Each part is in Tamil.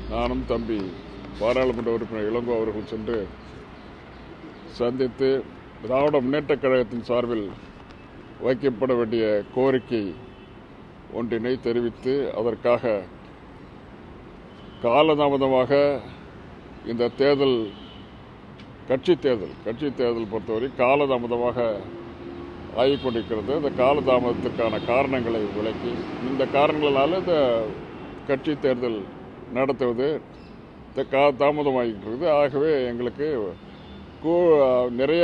நானும் தம்பி பாராளுமன்ற உறுப்பினர் இளங்கோ அவர்கள் சென்று சந்தித்து திராவிட முன்னேற்றக் கழகத்தின் சார்பில் வைக்கப்பட வேண்டிய கோரிக்கை ஒன்றினை தெரிவித்து அதற்காக காலதாமதமாக இந்த தேர்தல் கட்சி தேர்தல் கட்சி தேர்தல் பொறுத்தவரை காலதாமதமாக ஆகிக் கொண்டிருக்கிறது இந்த காலதாமதத்திற்கான காரணங்களை விளக்கி இந்த காரணங்களால் இந்த கட்சி தேர்தல் நடத்துவது இந்த கா தாமதமாகிட்டு இருக்குது ஆகவே எங்களுக்கு கூ- நிறைய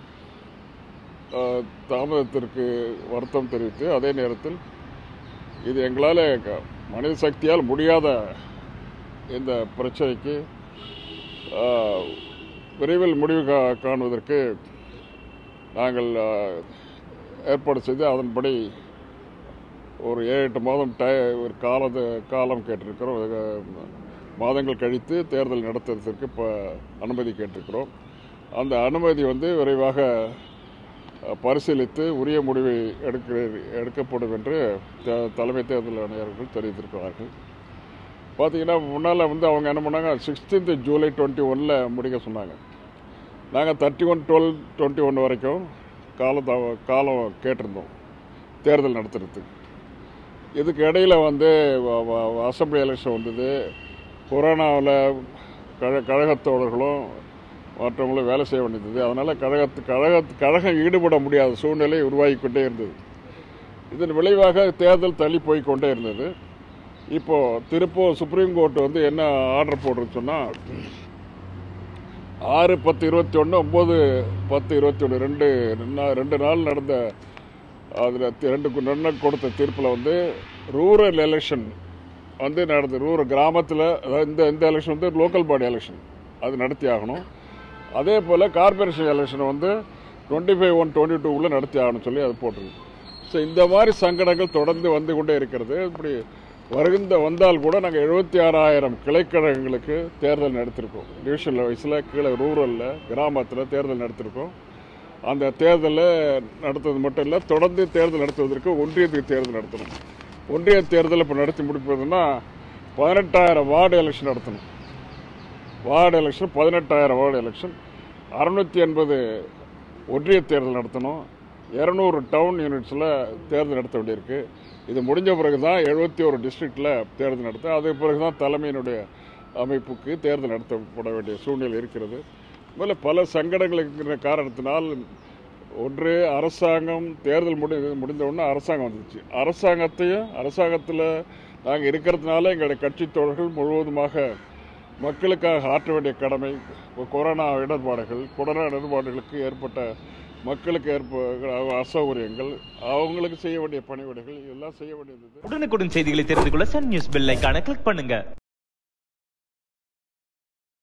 அஹ், தாமதத்திற்கு வருத்தம் தெரிவித்து அதே நேரத்தில் இது எங்களால் க- மனித சக்தியால் முடியாத இந்த பிரச்சனைக்கு அஹ், விரைவில் முடிவு கா- காணுவதற்கு நாங்கள் அஹ், ஏற்பாடு செய்து அதன்படி ஒரு ஏழு எட்டு மாதம் டை ஒரு காலது காலம் கேட்டிருக்கிறோம் அஹ், மாதங்கள் கழித்து தேர்தல் நடத்துவதற்கு இப்போ அனுமதி கேட்டிருக்கிறோம் அந்த அனுமதி வந்து விரைவாக அஹ், பரிசீலித்து உரிய முடிவை எடுக்க எடுக்கப்படும் என்று த- தலைமை தேர்தல் ஆணையர்கள் தெரிவித்திருக்கிறார்கள் பார்த்தீங்கன்னா முன்னால் வந்து அவங்க என்ன பண்ணாங்க சிக்ஸ்டீன்த் ஜூலை டுவெண்ட்டி ஒனில் முடிக்க சொன்னாங்க நாங்கள் thirty one twelve twenty one வரைக்கும் கால காலம் கேட்டிருந்தோம் தேர்தல் நடத்துறதுக்கு இதுக்கு இடையில் வந்து வ- வ- அசெம்பிளி எலெக்ஷன் வந்தது கொரோனாவில் கழ கழகத்தோழர்களும் மற்றவங்களும் வேலை செய்ய வேண்டியது அதனால் கழகத்து கழகத்து கழகம் ஈடுபட முடியாத சூழ்நிலை உருவாகி கொண்டே இருந்தது இதன் விளைவாக தேர்தல் தள்ளி போய் கொண்டே இருந்தது இப்போது திருப்பூர் சுப்ரீம் கோர்ட் வந்து என்ன ஆர்டர் போடுறதுன்னு சொன்னால் ஆறு பத்து இருபத்தி ஒன்று ஒம்பது பத்து இருபத்தி ஒன்று ரெண்டு நா- ரெண்டு நாள் நடந்த அதில் ரெண்டு கு- ரெண்டு நாள் கொடுத்த தீர்ப்பில் வந்து ரூரல் எலெக்ஷன் வந்து நடந்து ரூரல் கிராமத்தில் அதாவது இந்த இந்த எலெக்ஷன் வந்து லோக்கல் பாடி எலெக்ஷன் அது நடத்தி ஆகணும் அதே போல் கார்பரேஷன் எலெக்ஷன் வந்து டுவெண்ட்டி ஃபைவ் ஒன் டுவெண்ட்டி டூவில் நடத்தி ஆகணும்னு சொல்லி அது போட்டிருக்கு ஸோ இந்த மாதிரி சங்கடங்கள் தொடர்ந்து வந்து கொண்டே இருக்கிறது இப்படி வருகின்ற வந்தால் கூட நாங்கள் எழுபத்தி ஆறாயிரம் கிளைக்கழகங்களுக்கு தேர்தல் நடத்திருக்கோம் டிவிஷன் வைஸில் கீழே ரூரலில் கிராமத்தில் தேர்தல் நடத்திருக்கோம் அந்த தேர்தலை நடத்துவது மட்டும் இல்லை தொடர்ந்து தேர்தல் நடத்துவதற்கு ஒன்றியத்துக்கு தேர்தல் நடத்தணும் ஒன்றிய தேர்தல் இப்போ நடத்தி முடிப்பதுன்னா பதினெட்டாயிரம் வார்டு எலெக்ஷன் நடத்தணும் வார்டு எலெக்ஷன் பதினெட்டாயிரம் வார்டு எலெக்ஷன் அறுநூத்தி எண்பது ஒன்றிய தேர்தல் நடத்தணும் இரநூறு டவுன் யூனிட்ஸில் தேர்தல் நடத்த வேண்டியிருக்கு இது முடிஞ்ச பிறகு தான் எழுபத்தி ஒரு டிஸ்ட்ரிக்டில் தேர்தல் நடத்த அதுக்கு பிறகு தான் தலைமையினுடைய அமைப்புக்கு தேர்தல் நடத்தப்பட வேண்டிய சூழ்நிலை இருக்கிறது முதல்ல பல சங்கடங்கள் இருக்கிற காரணத்தினால் ஒன்று அரசாங்கம் தேர்தல் முடி முடிந்த உடனே அரசாங்கம் வந்துச்சு அரசாங்கத்தையும் அரசாங்கத்தில் நாங்கள் இருக்கிறதுனால எங்களுடைய கட்சித் தோழர்கள் முழுவதுமாக மக்களுக்காக ஆற்ற வேண்டிய கடமை இப்போ கொரோனா இடர்பாடுகள் கொரோனா இடர்பாடுகளுக்கு ஏற்பட்ட மக்களுக்கு ஏற்ப அசௌகரியங்கள் அவங்களுக்கு செய்ய வேண்டிய பணிவிடைகள் இதெல்லாம் செய்ய வேண்டியது உடனுக்குடன் செய்திகளை தெரிந்து கொள்ள சன் நியூஸ் பெல் ஐகானை கிளிக் பண்ணுங்க